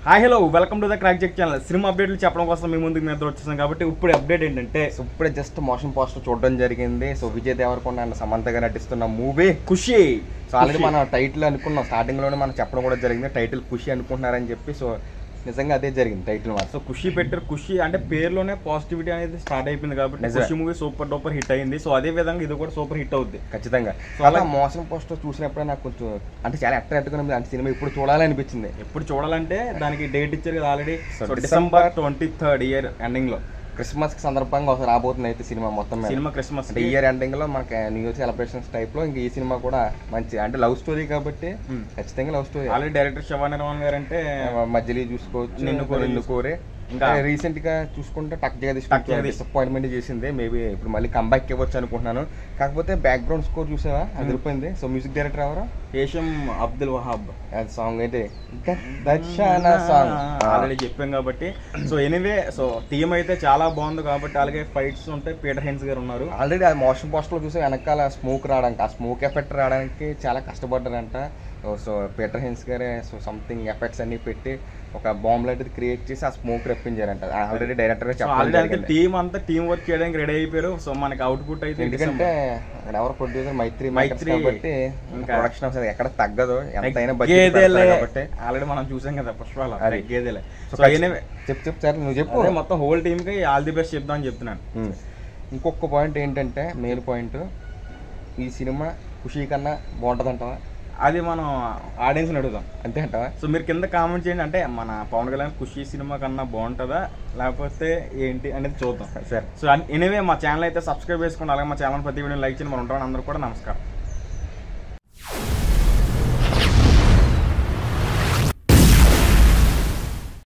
Hi hello welcome to the crack check channel cinema అప్డేట్లు చెప్పడం కోసం మీ ముందుకు మేము వచ్చేసాం కాబట్టి ఇప్పుడు అప్డేట్ ఏంటంటే సో ఇప్పుడే జస్ట్ మోషన్ పోస్టర్ చూడడం జరిగింది సో విజయ్ దేవరకొండ అండ్ సమంత గారు నటిస్తున్న మూవీ ఖుషి సో ఆల్రెడీ మనం టైటిల్ అనుకున్నాం స్టార్టింగ్ లోనే మనం చెప్పడం కూడా జరిగింది టైటిల్ ఖుషి అనుకుంటున్నారని చెప్పి సో నిజంగా అదే జరిగింది టైటిల్ సో మాత్రం ఖుషి పెట్టారు ఖుషి అంటే పేరులోనే పాజిటివిటీ అనేది స్టార్ట్ అయిపోయింది కాబట్టి నిజమే. Kushi movie super duper hit అయింది సో అదే విధంగా ఇది కూడా సూపర్ హిట్ అవుద్ది ఖచ్చితంగా సో సో అలా అలా- మోషన్ పోస్టర్ చూసినప్పుడే నాకు కొంచెం అంటే చాలా అట్రాక్ట్గా ఉంది అంటే సినిమా ఇప్పుడు చూడాలనిపించింది ఎప్పుడు చూడాలంటే దానికి డేట్ ఇచ్చారు కదా already So, so December- December twenty third year ending లో క్రిస్మస్ కి సందర్భంగా ఒకసారి రాబోతుంది అయితే సినిమా మొత్తం మీద సినిమా క్రిస్మస్ అంటే ఇయర్ ఎండింగ్ లో మనకి న్యూ ఇయర్ సెలబ్రేషన్స్ టైప్ లో ఇంకా ఈ సినిమా కూడా మంచి అంటే లవ్ స్టోరీ కాబట్టి Hmm. ఖచ్చితంగా love story already director Shiva Nirvana గారు అంటే మధ్యలో చూసుకోవచ్చు నిన్ను నిన్ను కోరి నిన్ను కోరే ఇంకా- ఇంకా రీసెంట్ గా చూసుకుంటే Tuck Tuck Jagadish Jagadish. Disappointment చేసింది మేబీ ఇప్పుడు మళ్ళీ కంబ్యాక్ ఇవ్వచ్చు అనుకుంటున్నాను కాకపోతే బ్యాక్గ్రౌండ్ స్కోర్ చూసావా అది వెళ్ళిపోయింది సో మ్యూజిక్ డైరెక్టర్ ఎవరు ఏషం అబ్దుల్ వహాబ్ అది సాంగ్ అయితే ఇంకా దర్శన సాంగ్ ఆల్రెడీ చెప్పాం కాబట్టి సో ఎనీవే సో టీం అయితే చాలా బాగుంది కాబట్టి అలాగే ఫైట్స్ ఉంటాయి పీటర్ హెన్స్ గారు ఉన్నారు ఆల్రెడీ అది మోషన్ పోస్టర్ లో చూసి వెనకాల స్మోక్ రావడానికి ఆ స్మోక్ ఎఫెక్ట్ రావడానికి చాలా కష్టపడ్డారంట సో పీటర్ హెన్స్ గారే సో సంథింగ్ ఎఫెక్ట్స్ అన్ని పెట్టి ఒక బాంబ్ లాంటిది క్రియేట్ చేసి ఆ స్మోక్ రప్పించారంట ఆల్రెడీ డైరెక్టర్ గా సో ఆల్రెడీ అయితే చెప్పాలి టీం అంతా టీం వర్క్ చేయడానికి రెడీ అయిపోయారు సో మనకి అవుట్పుట్ అయితే ఎందుకంటే అక్కడ ఎవరు ప్రొడ్యూసర్ మైత్రి మైత్రి. మైత్రి కాబట్టి ఇంకా ప్రొడక్షన్ అసలు ఎక్కడ తగ్గదు ఎంతైనా తగ్గేదేలే. బడ్జెట్ కాబట్టి ఆల్రెడీ మనం చూసాం కదా పుష్పాల అది. తగ్గేదేలే సో సో ఎనీవే చెప్పు చెప్పు సార్ నువ్వు చెప్పు అదే మొత్తం హోల్ టీమ్ కి ఆల్ ది బెస్ట్ చెప్దాం అని చెప్తున్నాను ఉమ్. ఇంకొక పాయింట్ ఏంటంటే మెయిన్ పాయింట్ ఈ సినిమా ఖుషి కన్నా బాగుంటుందంటావా అది మనం ఆడియన్స్ అడుగుదాం అంతే అంటావా సో మీరు కింద కామెంట్ చేయండి అంటే మన పవన్ కళ్యాణ్ ఖుషి సినిమా కన్నా బాగుంటుందా లేకపోతే ఏంటి అనేది చూద్దాం సరే సో ఎనీవే మా ఛానల్ అయితే సబ్స్క్రైబ్ చేసుకోండి అలాగే మా ఛానల్ ప్రతి వీడియో లైక్ చేయండి మనం ఉంటాం అందరూ కూడా నమస్కారం